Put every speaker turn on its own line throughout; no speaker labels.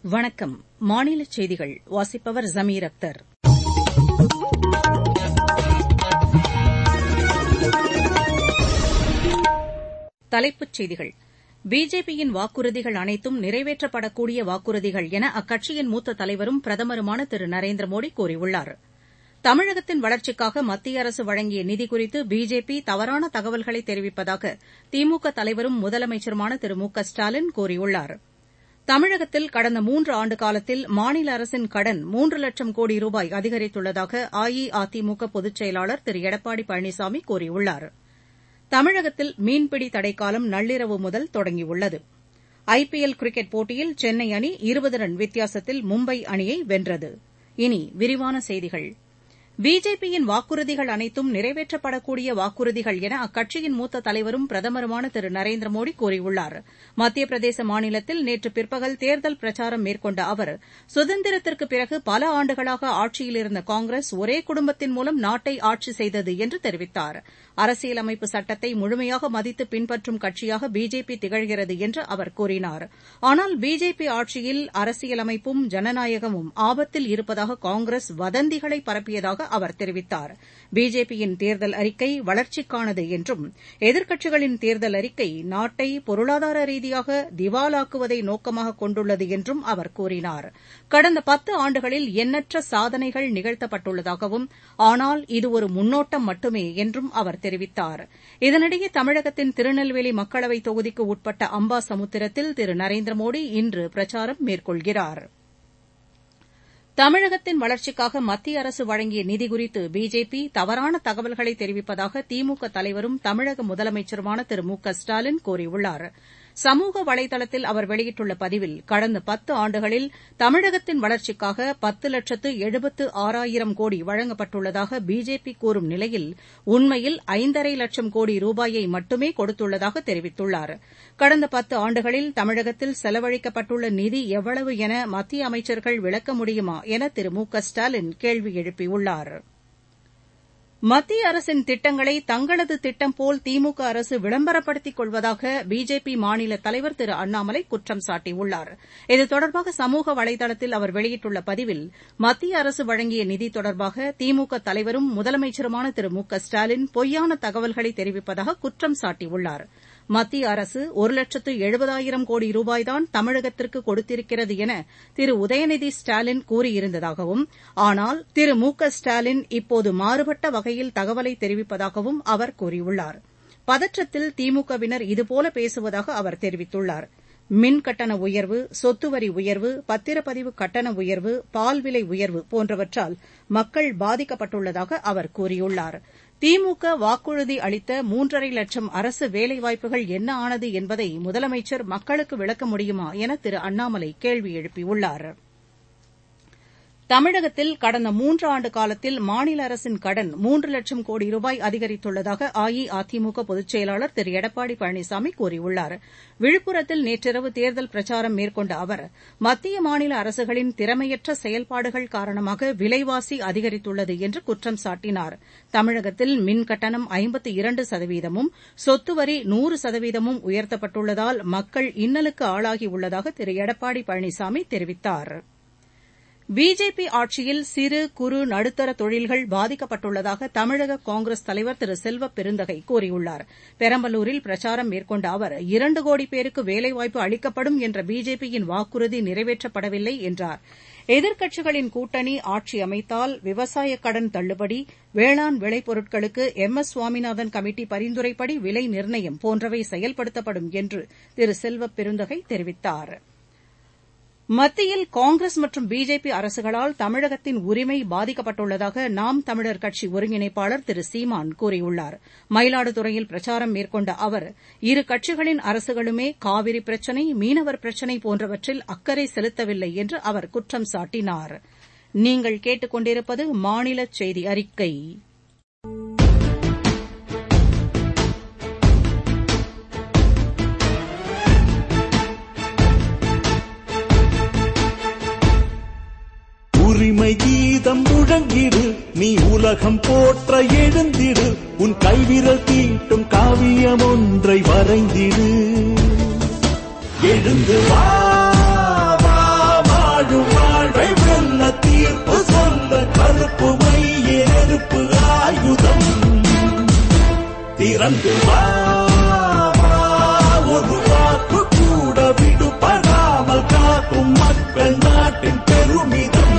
வணக்கம் மாநிலச் செய்திகள் வாசிப்பவர் ஜமீர் அக்தர் தலைப்புச் செய்திகள் பிஜேபியின் வாக்குறுதிகள் அனைத்தும் நிறைவேற்றப்படக்கூடிய வாக்குறுதிகள் என அக்கட்சியின் மூத்த தலைவரும் பிரதமருமான திரு நரேந்திர மோடி கூறியுள்ளார் தமிழகத்தின் வளர்ச்சிக்காக மத்திய அரசு வழங்கிய நிதி குறித்து பிஜேபி தவறான தகவல்களை தெரிவிப்பதாக திமுக தலைவரும் முதலமைச்சருமான திரு மு க ஸ்டாலின் கூறியுள்ளார் தமிழகத்தில் கடந்த மூன்று ஆண்டு காலத்தில் மாநில அரசின் கடன் மூன்று லட்சம் கோடி ரூபாய் அதிகரித்துள்ளதாக அஇஅதிமுக பொதுச் செயலாளர் திரு எடப்பாடி பழனிசாமி கூறியுள்ளார் தமிழகத்தில் மீன்பிடி தடைக்காலம் நள்ளிரவு முதல் தொடங்கியுள்ளது ஐபிஎல் கிரிக்கெட் போட்டியில் சென்னை அணி இருபது ரன் வித்தியாசத்தில் மும்பை அணியை வென்றது இனி விரிவான செய்திகள் பிஜேபியின் வாக்குறுதிகள் அனைத்தும் நிறைவேற்றப்படக்கூடிய வாக்குறுதிகள் என அக்கட்சியின் மூத்த தலைவரும் பிரதமருமான திரு நரேந்திர மோடி கூறியுள்ளார் மத்திய பிரதேச மாநிலத்தில் நேற்று பிற்பகல் தேர்தல் பிரச்சாரம் மேற்கொண்ட அவர் சுதந்திரத்திற்குப் பிறகு பல ஆண்டுகளாக ஆட்சியில் இருந்த காங்கிரஸ் ஒரே குடும்பத்தின் மூலம் நாட்டை ஆட்சி செய்தது என்று தெரிவித்தார் அரசியலமைப்பு சட்டத்தை முழுமையாக மதித்து பின்பற்றும் கட்சியாக பிஜேபி திகழ்கிறது என்று அவர் கூறினார் ஆனால் பிஜேபி ஆட்சியில் அரசியலமைப்பும் ஜனநாயகமும் ஆபத்தில் இருப்பதாக காங்கிரஸ் வதந்திகளை பரப்பியதாக அவர் தெரிவித்தார் பிஜேபியின் தேர்தல் அறிக்கை வளர்ச்சிக்கானது என்றும் எதிர்க்கட்சிகளின் தேர்தல் அறிக்கை நாட்டை பொருளாதார ரீதியாக திவாலாக்குவதை நோக்கமாக கொண்டுள்ளது என்றும் அவர் கூறினார் கடந்த பத்து ஆண்டுகளில் எண்ணற்ற சாதனைகள் நிகழ்த்தப்பட்டுள்ளதாகவும் ஆனால் இது ஒரு முன்னோட்டம் மட்டுமே என்றும் அவர் தெரிவித்தார் இதனிடையே தமிழகத்தின் திருநெல்வேலி மக்களவைத் தொகுதிக்கு உட்பட்ட அம்பாசமுத்திரத்தில் திரு நரேந்திர மோடி இன்று பிரச்சாரம் மேற்கொள்கிறாா் தமிழகத்தின் வளர்ச்சிக்காக மத்திய அரசு வழங்கிய நிதி குறித்து பிஜேபி தவறான தகவல்களை தெரிவிப்பதாக திமுக தலைவரும் தமிழக முதலமைச்சருமான திரு மு க ஸ்டாலின் கூறியுள்ளார் சமூக வலைதளத்தில் அவர் வெளியிட்டுள்ள பதிவில் கடந்த பத்து ஆண்டுகளில் தமிழகத்தின் வளர்ச்சிக்காக பத்து லட்சத்து எழுபத்து ஆறாயிரம் கோடி வழங்கப்பட்டுள்ளதாக பிஜேபி கூறும் நிலையில் உண்மையில் ஐந்தரை லட்சம் கோடி ரூபாயை மட்டுமே கொடுத்துள்ளதாக தெரிவித்துள்ளார் கடந்த பத்து ஆண்டுகளில் தமிழகத்தில் செலவழிக்கப்பட்டுள்ள நிதி எவ்வளவு என மத்திய அமைச்சர்கள் விளக்க முடியுமா என திரு மு க ஸ்டாலின் கேள்வி எழுப்பியுள்ளாா் மத்திய அரசின் திட்டங்களை தங்களது திட்டம் போல் திமுக அரசு விளம்பரப்படுத்திக் கொள்வதாக பிஜேபி மாநில தலைவர் திரு அண்ணாமலை குற்றம் சாட்டியுள்ளார் இது தொடர்பாக சமூக வலைதளத்தில் அவர் வெளியிட்டுள்ள பதிவில் மத்திய அரசு வழங்கிய நிதி தொடர்பாக திமுக தலைவரும் முதலமைச்சருமான திரு மு க ஸ்டாலின் பொய்யான தகவல்களை தெரிவிப்பதாக குற்றம் சாட்டியுள்ளார் மத்திய அரசு ஒரு லட்சத்து எழுபதாயிரம் கோடி ரூபாய்தான் தமிழகத்திற்கு கொடுத்திருக்கிறது என திரு உதயநிதி ஸ்டாலின் கூறியிருந்ததாகவும் ஆனால் திரு மு க ஸ்டாலின் இப்போது மாறுபட்ட வகையில் தகவலை தெரிவிப்பதாகவும் அவர் கூறியுள்ளார் பதற்றத்தில் திமுகவினர் இதுபோல பேசுவதாக அவர் தெரிவித்துள்ளார் மின் கட்டண உயர்வு சொத்து வரி உயர்வு பத்திரப்பதிவு கட்டண உயர்வு பால் விலை உயர்வு போன்றவற்றால் மக்கள் பாதிக்கப்பட்டுள்ளதாக அவர் கூறியுள்ளார் திமுக வாக்குறுதி அளித்த மூன்றரை லட்சம் அரசு வேலைவாய்ப்புகள் என்ன ஆனது என்பதை முதலமைச்சர் மக்களுக்கு விளக்க முடியுமா என திரு அண்ணாமலை கேள்வி எழுப்பியுள்ளார் தமிழகத்தில் கடந்த மூன்றாண்டு காலத்தில் மாநில அரசின் கடன் மூன்று லட்சம் கோடி ரூபாய் அதிகரித்துள்ளதாக அஇஅதிமுக பொதுச் செயலாளர் திரு எடப்பாடி பழனிசாமி கூறியுள்ளார் விழுப்புரத்தில் நேற்றிரவு தேர்தல் பிரச்சாரம் மேற்கொண்ட அவர் மத்திய மாநில அரசுகளின் திறமையற்ற செயல்பாடுகள் காரணமாக விலைவாசி அதிகரித்துள்ளது என்று குற்றம் சாட்டினார் தமிழகத்தில் மின் கட்டணம் ஐம்பத்து இரண்டு சதவீதமும் சொத்து வரி நூறு சதவீதமும் உயர்த்தப்பட்டுள்ளதால் மக்கள் இன்னலுக்கு ஆளாகியுள்ளதாக திரு எடப்பாடி பழனிசாமி தெரிவித்தாா் பிஜேபி ஆட்சியில் சிறு குறு நடுத்தர தொழில்கள் பாதிக்கப்பட்டுள்ளதாக தமிழக காங்கிரஸ் தலைவர் திரு செல்வ பெருந்தகை கூறியுள்ளார் பெரம்பலூரில் பிரச்சாரம் மேற்கொண்ட அவர் இரண்டு கோடி பேருக்கு வேலைவாய்ப்பு அளிக்கப்படும் என்ற பிஜேபியின் வாக்குறுதி நிறைவேற்றப்படவில்லை என்றார் எதிர்க்கட்சிகளின் கூட்டணி ஆட்சி அமைத்தால் விவசாய கடன் தள்ளுபடி வேளாண் விளைபொருட்களுக்கு எம் எஸ் சுவாமிநாதன் கமிட்டி பரிந்துரைப்படி விலை நிர்ணயம் போன்றவை செயல்படுத்தப்படும் என்று திரு செல்வ பெருந்தகை தெரிவித்தாா் மத்தியில் காங்கிரஸ் மற்றும் பிஜேபி அரசுகளால் தமிழகத்தின் உரிமை பாதிக்கப்பட்டுள்ளதாக நாம் தமிழர் கட்சி ஒருங்கிணைப்பாளர் திரு சீமான் கூறியுள்ளார் மயிலாடுதுறையில் பிரச்சாரம் மேற்கொண்ட அவர் இரு கட்சிகளின் அரசுகளுமே காவிரி பிரச்சினை மீனவர் பிரச்சினை போன்றவற்றில் அக்கறை செலுத்தவில்லை என்று அவர் குற்றம் சாட்டினார் நீங்கள் கேட்டுக் கொண்டிருப்பது மாநில செய்தி அறிக்கை
உரிமை கீதம் முழங்கிடு நீ உலகம் போற்ற எழுந்திடு உன் கைவிரல் தீட்டும் காவியம் ஒன்றை வரைந்திடு எழுந்து வா வா, வா வந்து வா வா, ஒரு வாக்கு கூட விடுபடாமல் காக்கும் மக்கள் நாட்டின் பெருமிதம்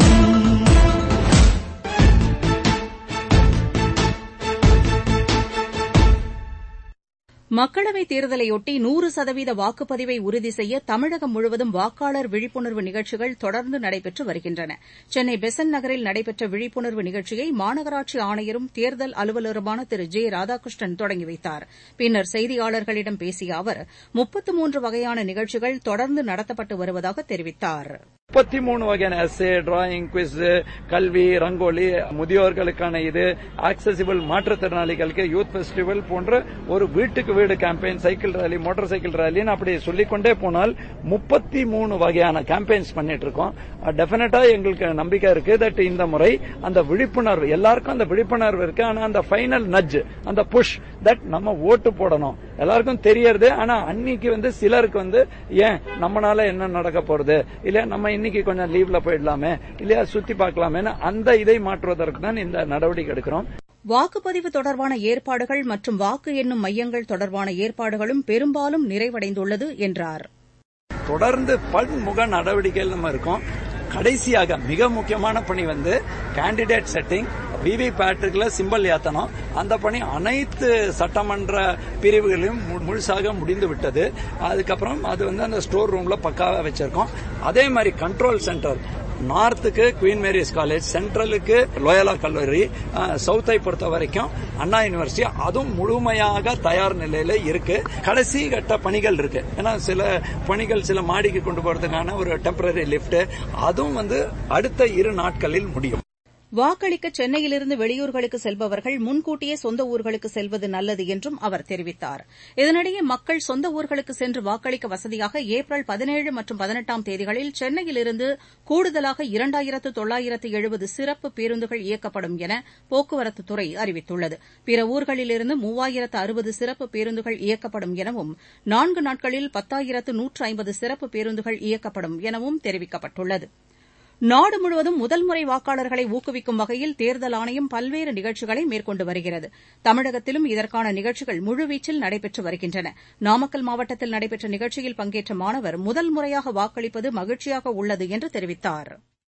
மக்களவைத் தேர்தலையொட்டி நூறு சதவீத வாக்குப்பதிவை உறுதி செய்ய தமிழகம் முழுவதும் வாக்காளர் விழிப்புணர்வு நிகழ்ச்சிகள் தொடர்ந்து நடைபெற்று வருகின்றன சென்னை பெசன்ட் நகரில் நடைபெற்ற விழிப்புணர்வு நிகழ்ச்சியை மாநகராட்சி ஆணையரும் தேர்தல் அலுவலருமான திரு ஜே ராதாகிருஷ்ணன் தொடங்கி வைத்தார் பின்னர் செய்தியாளர்களிடம் பேசிய அவர் முப்பத்து மூன்று வகையான நிகழ்ச்சிகள் தொடர்ந்து நடத்தப்பட்டு வருவதாக தெரிவித்தார்
முப்பத்தி மூணு வகையான எஸ்ஏ டிராயிங் குவிஸ் கல்வி ரங்கோலி முதியோர்களுக்கான இது ஆக்சசிபிள் மாற்றுத்திறனாளிகளுக்கு யூத் ஃபெஸ்டிவல் போன்ற ஒரு வீட்டுக்கு வீடு campaign cycle rally motor cycle ரேலின்னு அப்படி சொல்லிக்கொண்டே போனால் முப்பத்தி மூணு வகையான கேம்பெயின்ஸ் பண்ணிட்டு இருக்கோம் டெபினட்டா எங்களுக்கு நம்பிக்கை இருக்கு தட் இந்த முறை அந்த விழிப்புணர்வு எல்லாருக்கும் அந்த விழிப்புணர்வு இருக்கு ஆனா அந்த ஃபைனல் நஜ் அந்த புஷ் தட் நம்ம ஓட்டு போடணும் எல்லாருக்கும் தெரியறது ஆனா அன்னைக்கு வந்து சிலருக்கு வந்து ஏன் நம்மனால என்ன நடக்க போறது இல்ல நம்ம இன்னைக்கு கொஞ்சம் லீவ்ல போயிடலாமே இல்லையா சுத்தி பார்க்கலாமேன்னு அந்த இதை மாற்றுவதற்கு தான் இந்த நடவடிக்கை எடுக்கிறோம்
வாக்குப்பதிவு தொடர்பான ஏற்பாடுகள் மற்றும் வாக்கு எண்ணும் மையங்கள் தொடர்பான ஏற்பாடுகளும் பெரும்பாலும் நிறைவடைந்துள்ளது என்றார்
தொடர்ந்து பன்முக நடவடிக்கைகள் நம்ம இருக்கோம் கடைசியாக மிக முக்கியமான பணி வந்து கேண்டிடேட் செட்டிங் விவி பேட்டுக்குள்ள சிம்பல் ஏத்தணும் அந்த பணி அனைத்து சட்டமன்ற பிரிவுகளிலும் முழுசாக முடிந்து விட்டது அதுக்கப்புறம் அது வந்து அந்த ஸ்டோர் ரூம்ல பக்காவா வச்சிருக்கோம் அதே மாதிரி கண்ட்ரோல் சென்டர் நார்த்துக்கு குவீன் மேரிஸ் காலேஜ் சென்ட்ரலுக்கு லோயலா கல்லூரி சவுத்தை பொறுத்த வரைக்கும் அண்ணா யூனிவர்சிட்டி அதுவும் முழுமையாக தயார் நிலையில இருக்கு கடைசி கட்ட பணிகள் இருக்கு ஏன்னா சில பணிகள் சில மாடிக்கு கொண்டு போறதுக்கான ஒரு டெம்பரரி லிப்ட் அதுவும் வந்து அடுத்த இரு நாட்களில் முடியும்
வாக்களிக்க சென்னையிலிருந்து வெளியூர்களுக்கு செல்பவர்கள் முன்கூட்டியே சொந்த ஊர்களுக்கு செல்வது நல்லது என்றும் அவர் தெரிவித்தார் இதனிடையே மக்கள் சொந்த ஊர்களுக்கு சென்று வாக்களிக்க வசதியாக ஏப்ரல் பதினேழு மற்றும் பதினெட்டாம் தேதிகளில் சென்னையிலிருந்து கூடுதலாக இரண்டாயிரத்து தொள்ளாயிரத்து எழுபது சிறப்பு பேருந்துகள் இயக்கப்படும் என போக்குவரத்துத்துறை அறிவித்துள்ளது பிற ஊர்களிலிருந்து மூவாயிரத்து அறுபது சிறப்பு பேருந்துகள் இயக்கப்படும் எனவும் நான்கு நாட்களில் பத்தாயிரத்து நூற்று ஐம்பது சிறப்பு பேருந்துகள் இயக்கப்படும் எனவும் தெரிவிக்கப்பட்டுள்ளது நாடு முழுவதும் முதல் முறை வாக்காளர்களை ஊக்குவிக்கும் வகையில் தேர்தல் ஆணையம் பல்வேறு நிகழ்ச்சிகளை மேற்கொண்டு வருகிறது தமிழகத்திலும் இதற்கான நிகழ்ச்சிகள் முழுவீச்சில் நடைபெற்று வருகின்றன நாமக்கல் மாவட்டத்தில் நடைபெற்ற நிகழ்ச்சியில் பங்கேற்ற மாணவர் முதல் முறையாக வாக்களிப்பது மகிழ்ச்சியாக உள்ளது என்று தெரிவித்தார்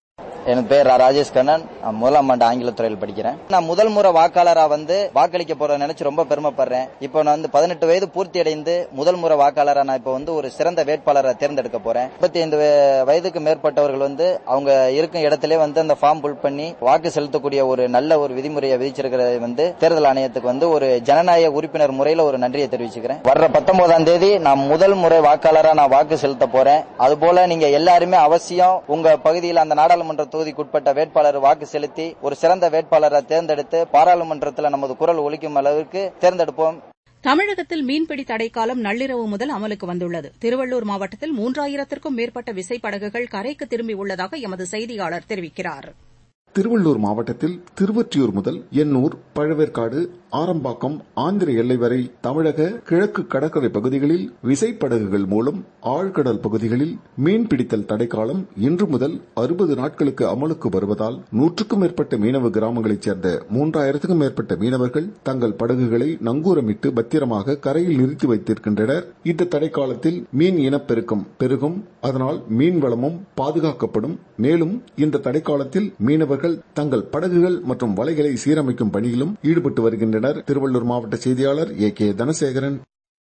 என் பேர் ராஜேஷ் கண்ணன் நான் முதலாம் ஆண்டு ஆங்கிலத்துறையில் படிக்கிறேன் நான் முதல் முறை வாக்காளரா வந்து வாக்களிக்க போற நினைச்சு ரொம்ப பெருமைப்படுறேன் இப்போ நான் வந்து பதினெட்டு வயது பூர்த்தி அடைந்து முதல் முறை வாக்காளரா நான் இப்போ வந்து ஒரு சிறந்த வேட்பாளரை தேர்ந்தெடுக்க போறேன் முப்பத்தி ஐந்து வயதுக்கு மேற்பட்டவர்கள் வந்து அவங்க இருக்கும் இடத்திலே வந்து அந்த ஃபார்ம் புல் பண்ணி வாக்கு செலுத்தக்கூடிய ஒரு நல்ல ஒரு விதிமுறையை விதிச்சிருக்கிறது வந்து தேர்தல் ஆணையத்துக்கு வந்து ஒரு ஜனநாயக உறுப்பினர் முறையில ஒரு நன்றியை தெரிவிச்சுக்கிறேன் வர்ற பத்தொன்பதாம் தேதி நான் முதல் முறை வாக்காளரா நான் வாக்கு செலுத்த போறேன் அதுபோல நீங்க எல்லாருமே அவசியம் உங்க பகுதியில் அந்த நாடாளுமன்ற தொகுதிக்குட்பட்ட வேட்பாளர் வாக்கு செலுத்தி ஒரு சிறந்த வேட்பாளரை தேர்ந்தெடுத்து பாராளுமன்றத்தில் நமது குரல் ஒலிக்கும் அளவிற்கு தேர்ந்தெடுப்போம்
தமிழகத்தில் மீன்பிடி தடைக்காலம் நள்ளிரவு முதல் அமலுக்கு வந்துள்ளது திருவள்ளூர் மாவட்டத்தில் மூன்றாயிரத்திற்கும் மேற்பட்ட விசைப்படகுகள் கரைக்கு திரும்பியுள்ளதாக எமது செய்தியாளர் தெரிவிக்கிறார்
திருவள்ளூர் மாவட்டத்தில் திருவொற்றியூர் முதல் எண்ணூர் பழவேற்காடு ஆரம்பாக்கம் ஆந்திர எல்லை வரை தமிழக கிழக்கு கடற்கரை பகுதிகளில் விசைப்படகுகள் மூலம் ஆழ்கடல் பகுதிகளில் மீன்பிடித்தல் தடைக்காலம் இன்று முதல் அறுபது நாட்களுக்கு அமலுக்கு வருவதால் நூற்றுக்கும் மேற்பட்ட மீனவ கிராமங்களைச் சேர்ந்த மூன்றாயிரத்துக்கும் மேற்பட்ட மீனவர்கள் தங்கள் படகுகளை நங்கூரமிட்டு பத்திரமாக கரையில் நிறுத்தி வைத்திருக்கின்றனர் இந்த தடைக்காலத்தில் மீன் இனப்பெருக்கம் பெருகும் அதனால் மீன் வளமும் பாதுகாக்கப்படும் மேலும் இந்த தடைக்காலத்தில் மீனவர்கள் தங்கள் படகுகள் மற்றும் வலைகளை சீரமைக்கும் பணியிலும் ஈடுபட்டு வருகின்றனர் திருவள்ளூர் மாவட்ட செய்தியாளர் ஏ கே தனசேகரன்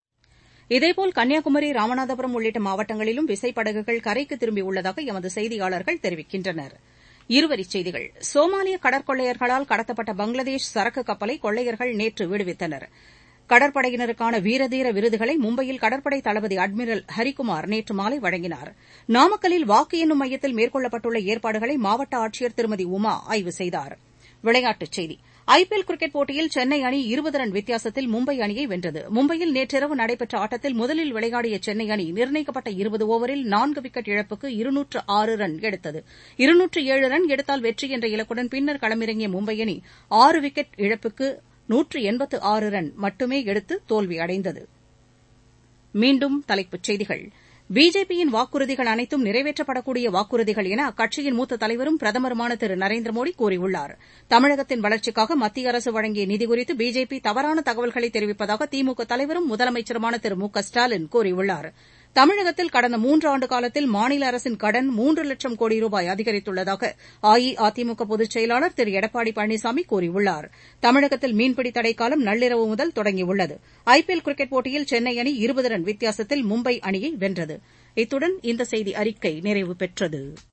இதேபோல் கன்னியாகுமரி ராமநாதபுரம் உள்ளிட்ட மாவட்டங்களிலும் விசைப்படகுகள் கரைக்கு திரும்பியுள்ளதாக எமது செய்தியாளர்கள் தெரிவிக்கின்றனர் இருவரிச் செய்திகள் சோமாலிய கடற்கொள்ளையர்களால் கடத்தப்பட்ட பங்களாதேஷ் சரக்கு கப்பலை கொள்ளையர்கள் நேற்று விடுவித்தனர் கடற்படையினருக்கான வீரதீர விருதுகளை மும்பையில் கடற்படை தளபதி அட்மிரல் ஹரிகுமார் நேற்று மாலை வழங்கினார் நாமக்கல்லில் வாக்கு எண்ணும் மையத்தில் மேற்கொள்ளப்பட்டுள்ள ஏற்பாடுகளை மாவட்ட ஆட்சியர் திருமதி உமா ஆய்வு செய்தார் விளையாட்டுச் செய்தி ஐபிஎல் கிரிக்கெட் போட்டியில் சென்னை அணி இருபது ரன் வித்தியாசத்தில் மும்பை அணியை வென்றது மும்பையில் நேற்றிரவு நடைபெற்ற ஆட்டத்தில் முதலில் விளையாடிய சென்னை அணி நிர்ணயிக்கப்பட்ட இருபது ஓவரில் நான்கு விக்கெட் இழப்புக்கு இருநூற்று ஆறு ரன் எடுத்தது இருநூற்று ஏழு ரன் எடுத்தால் வெற்றி என்ற இலக்குடன் பின்னர் களமிறங்கிய மும்பை அணி ஆறு விக்கெட் இழப்புக்கு நூற்று எண்பத்து ஆறு ரன் மட்டுமே எடுத்து தோல்வியடைந்தது மீண்டும் தலைப்புச் செய்திகள் பிஜேபியின் வாக்குறுதிகள் அனைத்தும் நிறைவேற்றப்படக்கூடிய வாக்குறுதிகள் என அக்கட்சியின் மூத்த தலைவரும் பிரதமருமான திரு நரேந்திர மோடி கூறியுள்ளார் தமிழகத்தின் வளர்ச்சிக்காக மத்திய அரசு வழங்கிய நிதி குறித்து பிஜேபி தவறான தகவல்களை தெரிவிப்பதாக திமுக தலைவரும் முதலமைச்சருமான திரு மு க ஸ்டாலின் கூறியுள்ளார் தமிழகத்தில் கடந்த மூன்றாண்டு காலத்தில் மாநில அரசின் கடன் மூன்று லட்சம் கோடி ரூபாய் அதிகரித்துள்ளதாக அஇஅதிமுக பொதுச் செயலாளர் திரு எடப்பாடி பழனிசாமி கூறியுள்ளார் தமிழகத்தில் மீன்பிடி தடைக்காலம் நள்ளிரவு முதல் தொடங்கியுள்ளது ஐபிஎல் கிரிக்கெட் போட்டியில் சென்னை அணி இருபது ரன் வித்தியாசத்தில் மும்பை அணியை வென்றது இத்துடன் இந்த செய்தி அறிக்கை நிறைவு பெற்றது